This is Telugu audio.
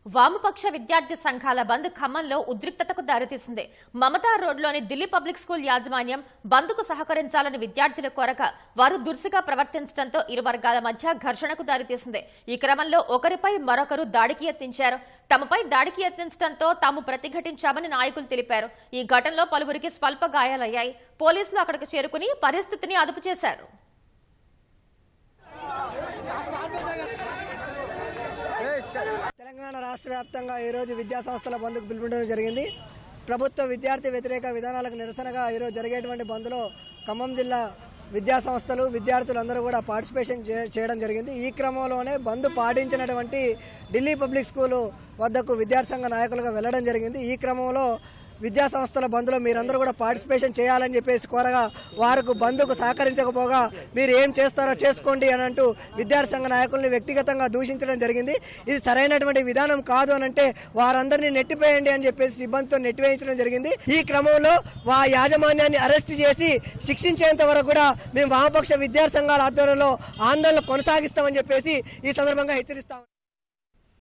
వామపక్ష విద్యార్థి సంఘాల బంద్ ఖమ్మంలో ఉద్రిక్తతకు దారితీసింది మమతా రోడ్లోని ఢిల్లీ పబ్లిక్ స్కూల్ యాజమాన్యం బంద్కు సహకరించాలని విద్యార్థుల కోరక వారు దుర్సిగా ప్రవర్తించడంతో ఇరు వర్గాల మధ్య ఘర్షణకు దారితీసింది ఈ క్రమంలో ఒకరిపై మరొకరు దాడికి యత్నించారు తమపై దాడికి యత్నించడంతో తాము ప్రతిఘటించామని నాయకులు తెలిపారు ఈ ఘటనలో పలువురికి స్వల్ప గాయాలయ్యాయి పోలీసులు అక్కడికి చేరుకుని పరిస్థితిని అదుపు చేశారు తెలంగాణ రాష్ట్ర వ్యాప్తంగా ఈరోజు విద్యా సంస్థల బంద్కు పిలుపునివ్వడం జరిగింది ప్రభుత్వ విద్యార్థి వ్యతిరేక విధానాలకు నిరసనగా ఈరోజు జరిగేటువంటి బంద్లో ఖమ్మం జిల్లా విద్యా సంస్థలు విద్యార్థులందరూ కూడా పార్టిసిపేషన్ చే- చేయడం జరిగింది ఈ క్రమంలోనే బంద్ పాటించినటువంటి ఢిల్లీ పబ్లిక్ స్కూలు వద్దకు విద్యార్థి సంఘ నాయకులుగా వెళ్ళడం జరిగింది ఈ క్రమంలో విద్యా సంస్థల బంద్లో మీరందరూ కూడా పార్టిసిపేషన్ చేయాలని చెప్పేసి కోరగా వారికి బంద్కు సహకరించకపోగా మీరు ఏం చేస్తారో చేసుకోండి అని అంటూ విద్యార్థి సంఘ నాయకుల్ని వ్యక్తిగతంగా దూషించడం జరిగింది ఇది సరైనటువంటి విధానం కాదు అని అంటే వారందరినీ నెట్టివేయండి అని చెప్పేసి సిబ్బందితో నెట్టివేయించడం జరిగింది ఈ క్రమంలో వా యాజమాన్యాన్ని అరెస్ట్ చేసి శిక్షించేంత వరకు కూడా మేము వామపక్ష విద్యార్థి సంఘాల ఆధ్వర్యంలో ఆందోళన కొనసాగిస్తామని చెప్పేసి ఈ సందర్భంగా హెచ్చరిస్తాం